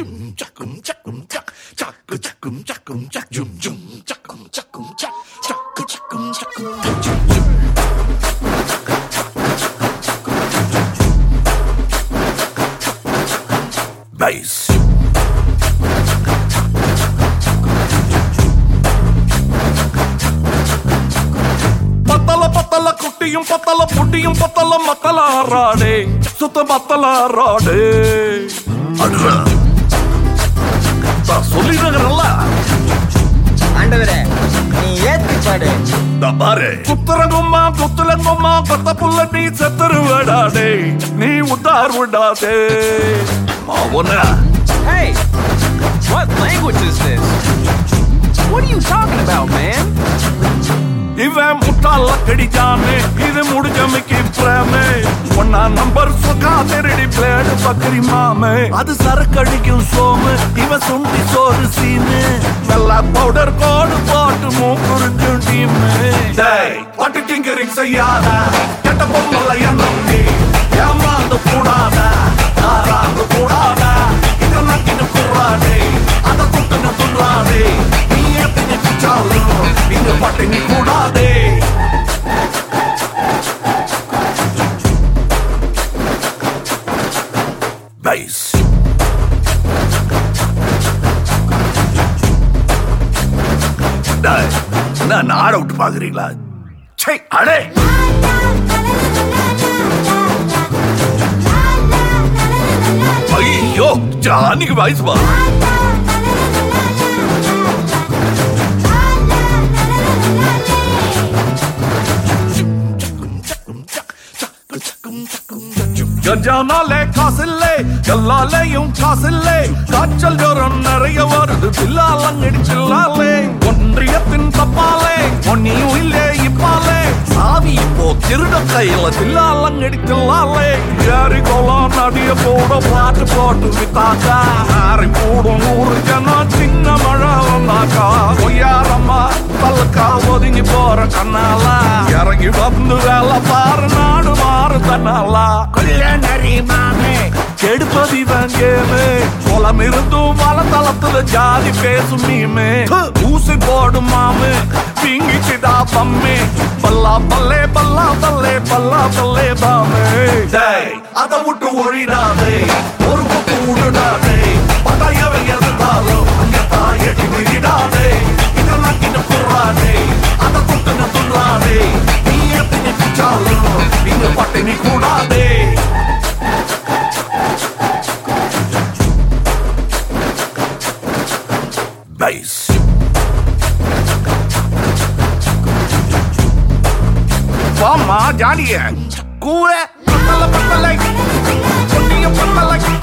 Jum jakum jakum jak. Jaku jakum jakum jak. Jum jum jakum jakum jak. Jaku jakum jakum jak. Jum jum. Bass. பத்தல பத்தல குட்டியும் பத்தல புட்டியும் பத்தல மத்தல ஆறாடே சுத்த மத்தல ஆறாடே அடுறா. நான் சொல்லிடுறேன்ல ஆண்டவரே நீ ஏத்தி பாடு இந்த பாரு குத்துறங்கும்மா குத்துலங்கும்மா கொத்த புள்ள நீ செத்துருவடாடே நீ உத்தார் விடாதே அவன Hey, what language is this? What are you talking about, man? இவன் முட்டாள கடிச்சானே இது முடிஞ்சமைக்கு பிரேமே ஒன்னா நம்பர் சொக்கா திருடி பிளேடு பக்கரி மாமே அது சரக்கடிக்கும் சோமு இவன் சுண்டி சோறு சீனு வெள்ளா பவுடர் கோடு போட்டு மூக்குறிஞ்சும் டீமு டேய் பட்டு டிங்கரிங் செய்யாத கெட்ட பொம்மல எண்ணம் நீ ஏமாந்து கூடாத ஆறாந்து கூடாத இதை நக்கிட்டு கூடாதே அதை குட்டுன்னு துள்ளாதே நீ எத்தனை பிச்சாலும் இங்க பட்டினி கூடாதே Bass. டேய், என்ன நாட விட்டு பாக்குறீங்களா சே அடே ஐயோ ஜானிக்கு வயசு பா கஞ்சானாலே காசில்லே எல்லாலேயும் காசில்லே காய்ச்சல் ஜோரம் நிறைய வருது பில்லாலங்கடி சில்லாலே ஒன்றியத்தின் தப்பாலே ஒன்னியும் இல்லே இப்பாலே சாவி இப்போ திருட கையில தில்லாலங்கடி தில்லாலே ஏறி கோலம் நடிய போட பாட்டு போட்டு வித்தாக்கா ஆறி போடும் ஊரு ஜனம் சின்ன மழை வந்தாக்கா பொய்யாரம்மா பல்லுக்கா ஒதுங்கி போற கண்ணாலா இறங்கி வந்து வேலை பாரு நாடு மாறு தன்னாலா கொல்ல நரிமாமே கெடுப்பது இவன் கேமு குளம் இருந்தும் வளத்தளத்துல ஜாதி பேசும் நீமே ஊசி போடும் மாமு பிங்கிச்சுடா பம்மே பல்லா பல்லே பல்லா பல்லே பல்லா பல்லே பாமே டேய் அதை விட்டு ஒழிடாதே ஒரு பக்கம் விடுடாதே பதாயவை எதிர்த்தாலும் அங்க தாயடி விடாதே இதெல்லாம் கிட்ட குறாதே அதை குட்டுன்னு துள்ளாதே நீ எத்தனை பிச்சாலும் இங்க பட்டினி கூடாதே Bass. வாமா ஜாலிய கூற பத்தல பத்தலை பொன்னிய பத்தலை